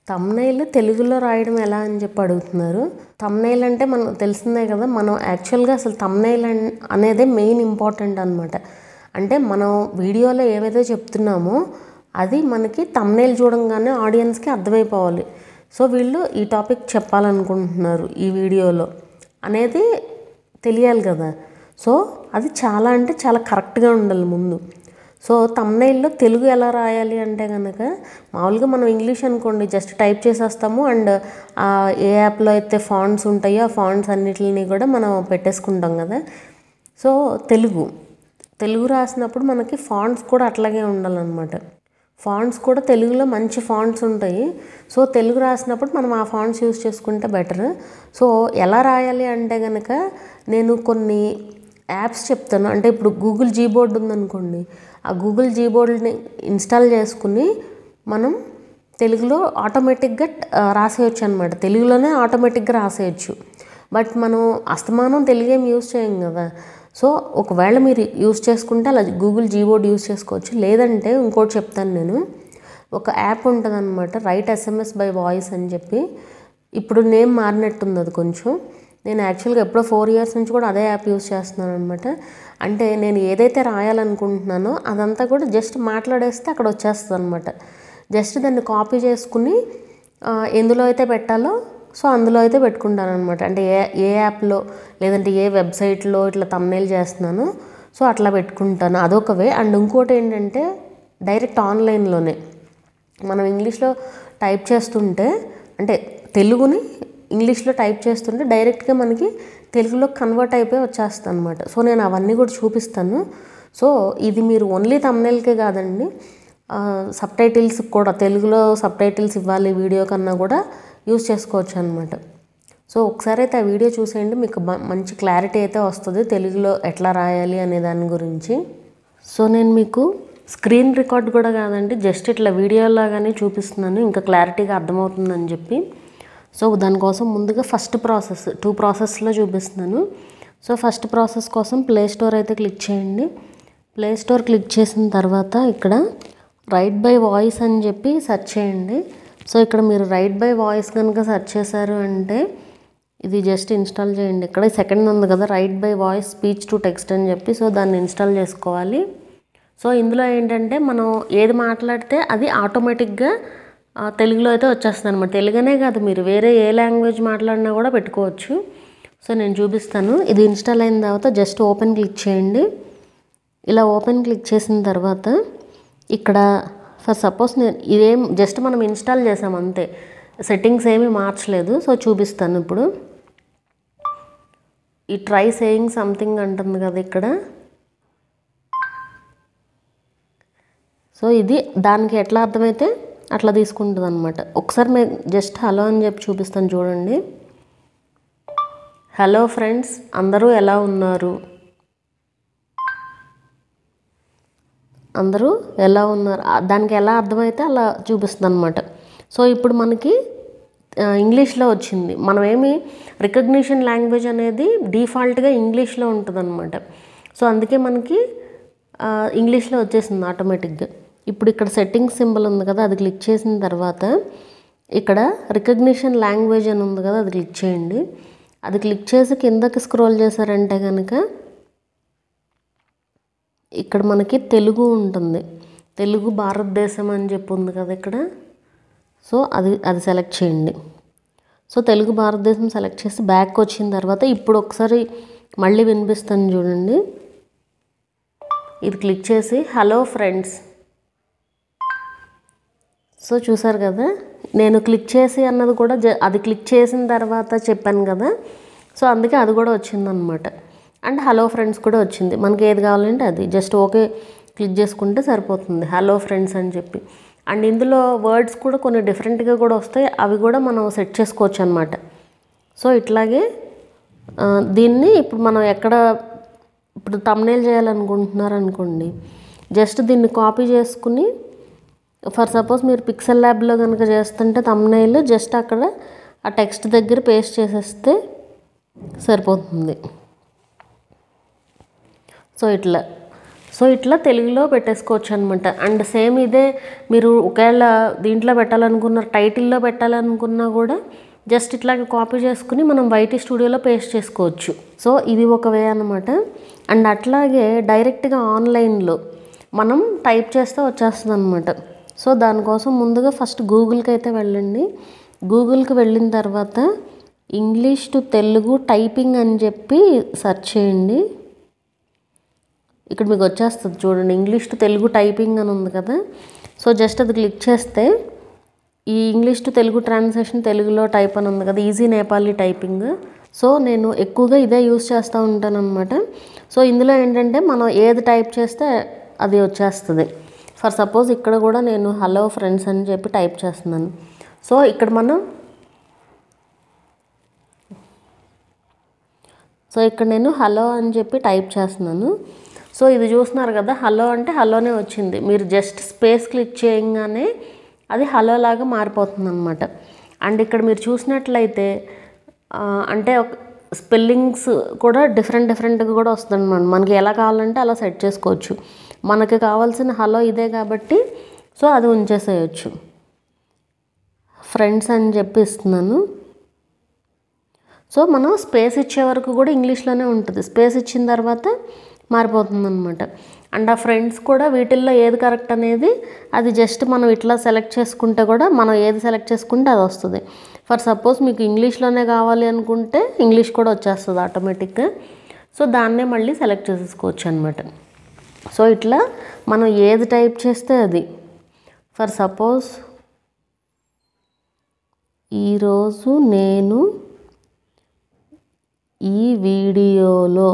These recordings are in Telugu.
తమ్నైల్ తెలుగులో రాయడం ఎలా అని చెప్పి అడుగుతున్నారు తమ్నైల్ అంటే మనకు తెలిసిందే కదా మనం యాక్చువల్గా అసలు తమ్నైల్ అనేదే మెయిన్ ఇంపార్టెంట్ అనమాట అంటే మనం వీడియోలో ఏవైతే చెప్తున్నామో అది మనకి తమ్నైల్ చూడంగానే ఆడియన్స్కి అర్థమైపోవాలి సో వీళ్ళు ఈ టాపిక్ చెప్పాలనుకుంటున్నారు ఈ వీడియోలో అనేది తెలియాలి కదా సో అది చాలా అంటే చాలా కరెక్ట్గా ఉండాలి ముందు సో తమ్నైల్లో తెలుగు ఎలా రాయాలి అంటే కనుక మామూలుగా మనం ఇంగ్లీష్ అనుకోండి జస్ట్ టైప్ చేసేస్తాము అండ్ ఏ యాప్లో అయితే ఫాంట్స్ ఉంటాయో ఆ ఫాంట్స్ అన్నిటిని కూడా మనం పెట్టేసుకుంటాం కదా సో తెలుగు తెలుగు రాసినప్పుడు మనకి ఫాంట్స్ కూడా అట్లాగే ఉండాలన్నమాట ఫాంట్స్ కూడా తెలుగులో మంచి ఫాంట్స్ ఉంటాయి సో తెలుగు రాసినప్పుడు మనం ఆ ఫాంట్స్ యూస్ చేసుకుంటే బెటర్ సో ఎలా రాయాలి అంటే కనుక నేను కొన్ని యాప్స్ చెప్తాను అంటే ఇప్పుడు గూగుల్ జీ బోర్డ్ ఉందనుకోండి ఆ గూగుల్ జీ బోర్డ్ని ఇన్స్టాల్ చేసుకుని మనం తెలుగులో ఆటోమేటిక్గా రాసేయచ్చు అనమాట తెలుగులోనే ఆటోమేటిక్గా రాసేయచ్చు బట్ మనం అస్తమానం తెలుగు ఏం యూస్ చేయం కదా సో ఒకవేళ మీరు యూస్ చేసుకుంటే అలా గూగుల్ జీ బోర్డ్ యూస్ చేసుకోవచ్చు లేదంటే ఇంకోటి చెప్తాను నేను ఒక యాప్ ఉంటుంది అనమాట రైట్ ఎస్ఎంఎస్ బై వాయిస్ అని చెప్పి ఇప్పుడు నేమ్ మారినట్టుంది అది కొంచెం నేను యాక్చువల్గా ఎప్పుడో ఫోర్ ఇయర్స్ నుంచి కూడా అదే యాప్ యూస్ చేస్తున్నాను అనమాట అంటే నేను ఏదైతే రాయాలనుకుంటున్నానో అదంతా కూడా జస్ట్ మాట్లాడేస్తే అక్కడ వచ్చేస్తుంది అనమాట జస్ట్ దాన్ని కాపీ చేసుకుని ఎందులో అయితే పెట్టాలో సో అందులో అయితే పెట్టుకుంటాను అనమాట అంటే ఏ ఏ యాప్లో లేదంటే ఏ వెబ్సైట్లో ఇట్లా తమ్నేల్ చేస్తున్నానో సో అట్లా పెట్టుకుంటాను అదొక వే అండ్ ఇంకోటి ఏంటంటే డైరెక్ట్ ఆన్లైన్లోనే మనం ఇంగ్లీష్లో టైప్ చేస్తుంటే అంటే తెలుగుని ఇంగ్లీష్లో టైప్ చేస్తుంటే డైరెక్ట్గా మనకి తెలుగులో కన్వర్ట్ అయిపోయి వచ్చేస్తుంది అనమాట సో నేను అవన్నీ కూడా చూపిస్తాను సో ఇది మీరు ఓన్లీ తమ్నేల్కే కాదండి సబ్ టైటిల్స్ కూడా తెలుగులో సబ్ టైటిల్స్ ఇవ్వాలి వీడియో కన్నా కూడా యూస్ చేసుకోవచ్చు అనమాట సో ఒకసారి అయితే ఆ వీడియో చూసేయండి మీకు మంచి క్లారిటీ అయితే వస్తుంది తెలుగులో ఎట్లా రాయాలి అనే దాని గురించి సో నేను మీకు స్క్రీన్ రికార్డ్ కూడా కాదండి జస్ట్ ఇట్లా వీడియోలాగానే చూపిస్తున్నాను ఇంకా క్లారిటీగా అర్థమవుతుందని చెప్పి సో దానికోసం ముందుగా ఫస్ట్ ప్రాసెస్ టూ ప్రాసెస్లో చూపిస్తున్నాను సో ఫస్ట్ ప్రాసెస్ కోసం ప్లే స్టోర్ అయితే క్లిక్ చేయండి ప్లే స్టోర్ క్లిక్ చేసిన తర్వాత ఇక్కడ రైట్ బై వాయిస్ అని చెప్పి సెర్చ్ చేయండి సో ఇక్కడ మీరు రైట్ బై వాయిస్ కనుక సెర్చ్ చేశారు అంటే ఇది జస్ట్ ఇన్స్టాల్ చేయండి ఇక్కడ సెకండ్ ఉంది కదా write by voice speech to text అని చెప్పి సో దాన్ని ఇన్స్టాల్ చేసుకోవాలి సో ఇందులో ఏంటంటే మనం ఏది మాట్లాడితే అది ఆటోమేటిక్గా తెలుగులో అయితే వచ్చేస్తుంది అనమాట తెలుగునే కాదు మీరు వేరే ఏ లాంగ్వేజ్ మాట్లాడినా కూడా పెట్టుకోవచ్చు సో నేను చూపిస్తాను ఇది ఇన్స్టాల్ అయిన తర్వాత జస్ట్ ఓపెన్ క్లిక్ చేయండి ఇలా ఓపెన్ క్లిక్ చేసిన తర్వాత ఇక్కడ ఫర్ సపోజ్ నేను ఇదేం జస్ట్ మనం ఇన్స్టాల్ చేసాం అంతే సెట్టింగ్స్ ఏమీ మార్చలేదు సో చూపిస్తాను ఇప్పుడు ఈ ట్రై సేయింగ్ సంథింగ్ అంటుంది కదా ఇక్కడ సో ఇది దానికి ఎట్లా అర్థమైతే అట్లా తీసుకుంటుంది అనమాట ఒకసారి మేము జస్ట్ హలో అని చెప్పి చూపిస్తాను చూడండి హలో ఫ్రెండ్స్ అందరూ ఎలా ఉన్నారు అందరూ ఎలా ఉన్నారు దానికి ఎలా అర్థమైతే అలా చూపిస్తుంది అనమాట సో ఇప్పుడు మనకి ఇంగ్లీష్లో వచ్చింది మనం ఏమి రికగ్నిషన్ లాంగ్వేజ్ అనేది డిఫాల్ట్గా ఇంగ్లీష్లో ఉంటుంది అనమాట సో అందుకే మనకి ఇంగ్లీష్లో వచ్చేసింది ఆటోమేటిక్గా ఇప్పుడు ఇక్కడ సెట్టింగ్స్ సింబల్ ఉంది కదా అది క్లిక్ చేసిన తర్వాత ఇక్కడ రికగ్నిషన్ లాంగ్వేజ్ అని ఉంది కదా అది క్లిక్ చేయండి అది క్లిక్ చేసి కిందకి స్క్రోల్ చేశారంటే కనుక ఇక్కడ మనకి తెలుగు ఉంటుంది తెలుగు భారతదేశం అని చెప్పి ఉంది కదా ఇక్కడ సో అది అది సెలెక్ట్ చేయండి సో తెలుగు భారతదేశం సెలెక్ట్ చేసి బ్యాక్ వచ్చిన తర్వాత ఇప్పుడు ఒకసారి మళ్ళీ వినిపిస్తాను చూడండి ఇది క్లిక్ చేసి హలో ఫ్రెండ్స్ సో చూసారు కదా నేను క్లిక్ చేసి అన్నది కూడా అది క్లిక్ చేసిన తర్వాత చెప్పాను కదా సో అందుకే అది కూడా వచ్చిందనమాట అండ్ హలో ఫ్రెండ్స్ కూడా వచ్చింది మనకి ఏది కావాలంటే అది జస్ట్ ఓకే క్లిక్ చేసుకుంటే సరిపోతుంది హలో ఫ్రెండ్స్ అని చెప్పి అండ్ ఇందులో వర్డ్స్ కూడా కొన్ని డిఫరెంట్గా కూడా వస్తాయి అవి కూడా మనం సెట్ చేసుకోవచ్చు అనమాట సో ఇట్లాగే దీన్ని ఇప్పుడు మనం ఎక్కడ ఇప్పుడు తమ్నేల్ చేయాలనుకుంటున్నారు అనుకోండి జస్ట్ దీన్ని కాపీ చేసుకుని ఫర్ సపోజ్ మీరు పిక్సెల్ ల్యాబ్లో కనుక చేస్తుంటే తమ్నైల్ జస్ట్ అక్కడ ఆ టెక్స్ట్ దగ్గర పేస్ట్ చేసేస్తే సరిపోతుంది సో ఇట్లా సో ఇట్లా తెలుగులో పెట్టేసుకోవచ్చు అనమాట అండ్ సేమ్ ఇదే మీరు ఒకవేళ దీంట్లో పెట్టాలనుకున్న టైటిల్లో పెట్టాలనుకున్నా కూడా జస్ట్ ఇట్లా కాపీ చేసుకుని మనం వైటీ స్టూడియోలో పేస్ట్ చేసుకోవచ్చు సో ఇది ఒక వే అనమాట అండ్ అట్లాగే డైరెక్ట్గా ఆన్లైన్లో మనం టైప్ చేస్తే వచ్చేస్తుంది అనమాట సో దానికోసం ముందుగా ఫస్ట్ గూగుల్కి అయితే వెళ్ళండి గూగుల్కి వెళ్ళిన తర్వాత ఇంగ్లీష్ టు తెలుగు టైపింగ్ అని చెప్పి సెర్చ్ చేయండి ఇక్కడ మీకు వచ్చేస్తుంది చూడండి ఇంగ్లీష్ టు తెలుగు టైపింగ్ అని ఉంది కదా సో జస్ట్ అది క్లిక్ చేస్తే ఈ ఇంగ్లీష్ టు తెలుగు ట్రాన్స్లేషన్ తెలుగులో టైప్ అని ఉంది కదా ఈజీ నేపాలీ టైపింగ్ సో నేను ఎక్కువగా ఇదే యూస్ చేస్తూ ఉంటాను అనమాట సో ఇందులో ఏంటంటే మనం ఏది టైప్ చేస్తే అది వచ్చేస్తుంది ఫర్ సపోజ్ ఇక్కడ కూడా నేను హలో ఫ్రెండ్స్ అని చెప్పి టైప్ చేస్తున్నాను సో ఇక్కడ మనం సో ఇక్కడ నేను హలో అని చెప్పి టైప్ చేస్తున్నాను సో ఇది చూస్తున్నారు కదా హలో అంటే హలోనే వచ్చింది మీరు జస్ట్ స్పేస్ క్లిక్ చేయగానే అది హలో లాగా మారిపోతుంది అనమాట అండ్ ఇక్కడ మీరు చూసినట్లయితే ఆ, అంటే ఒక స్పెల్లింగ్స్ కూడా డిఫరెంట్ డిఫరెంట్గా కూడా వస్తుంది అనమాట మనకి ఎలా కావాలంటే అలా సెట్ చేసుకోవచ్చు మనకి కావాల్సిన హలో ఇదే కాబట్టి సో అది ఉంచేసేయచ్చు ఫ్రెండ్స్ అని చెప్పి ఇస్తున్నాను సో మనం స్పేస్ ఇచ్చే వరకు కూడా ఇంగ్లీష్లోనే ఉంటుంది స్పేస్ ఇచ్చిన తర్వాత మారిపోతుంది అనమాట అండ్ ఆ ఫ్రెండ్స్ కూడా వీటిల్లో ఏది కరెక్ట్ అనేది అది జస్ట్ మనం ఇట్లా సెలెక్ట్ చేసుకుంటే కూడా మనం ఏది సెలెక్ట్ చేసుకుంటే అది వస్తుంది ఫర్ సపోజ్ మీకు ఇంగ్లీష్లోనే కావాలి అనుకుంటే ఇంగ్లీష్ కూడా వచ్చేస్తుంది ఆటోమేటిక్గా సో దాన్నే మళ్ళీ సెలెక్ట్ చేసేసుకోవచ్చు అనమాట సో ఇట్లా మనం ఏది టైప్ చేస్తే అది ఫర్ సపోజ్ ఈరోజు నేను ఈ వీడియోలో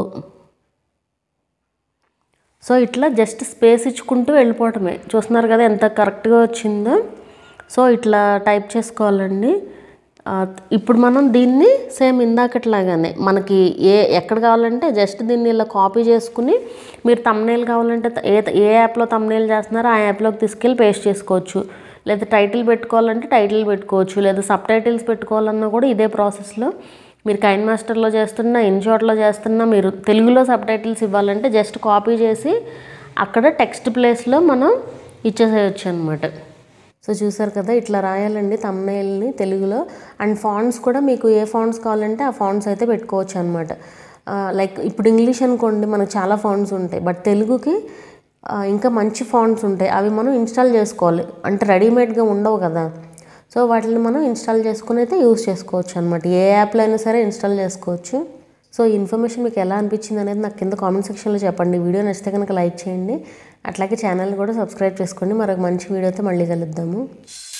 సో ఇట్లా జస్ట్ స్పేస్ ఇచ్చుకుంటూ వెళ్ళిపోవటమే చూస్తున్నారు కదా ఎంత కరెక్ట్గా వచ్చిందో సో ఇట్లా టైప్ చేసుకోవాలండి ఆ, ఇప్పుడు మనం దీన్ని సేమ్ ఇందాకట్లాగానే మనకి ఏ ఎక్కడ కావాలంటే జస్ట్ దీన్ని ఇలా కాపీ చేసుకుని మీరు తమ్నేల్ కావాలంటే త- ఏ ఏ యాప్లో తమ్నేల్ చేస్తున్నారో ఆ యాప్లోకి తీసుకెళ్ళి పేస్ట్ చేసుకోవచ్చు లేదా టైటిల్ పెట్టుకోవాలంటే టైటిల్ పెట్టుకోవచ్చు లేదా సబ్ టైటిల్స్ పెట్టుకోవాలన్నా కూడా ఇదే ప్రాసెస్లో మీరు కైన్ మాస్టర్లో చేస్తున్నా ఇన్షాట్లో చేస్తున్నా మీరు తెలుగులో సబ్ టైటిల్స్ ఇవ్వాలంటే జస్ట్ కాపీ చేసి అక్కడ టెక్స్ట్ ప్లేస్లో మనం ఇచ్చేసేయచ్చు అనమాట సో చూసారు కదా ఇట్లా రాయాలండి తమ్నైల్ని తెలుగులో అండ్ ఫాంట్స్ కూడా మీకు ఏ ఫాంట్స్ కావాలంటే ఆ ఫాంట్స్ అయితే పెట్టుకోవచ్చు అనమాట లైక్ ఇప్పుడు ఇంగ్లీష్ అనుకోండి మనకు చాలా ఫాంట్స్ ఉంటాయి బట్ తెలుగుకి ఆ, ఇంకా మంచి ఫాంట్స్ ఉంటాయి అవి మనం ఇన్స్టాల్ చేసుకోవాలి అంటే రెడీమేడ్గా ఉండవు కదా సో వాటిని మనం ఇన్స్టాల్ చేసుకుని అయితే యూస్ చేసుకోవచ్చు అనమాట ఏ యాప్లో అయినా సరే ఇన్స్టాల్ చేసుకోవచ్చు సో ఈ ఇన్ఫర్మేషన్ మీకు ఎలా అనిపించింది అనేది నాకు కింద కామెంట్ సెక్షన్లో చెప్పండి వీడియో నచ్చితే కనుక లైక్ చేయండి అట్లాగే ఛానల్ కూడా సబ్స్క్రైబ్ చేసుకోండి మరొక మంచి వీడియోతో మళ్ళీ కలుద్దాము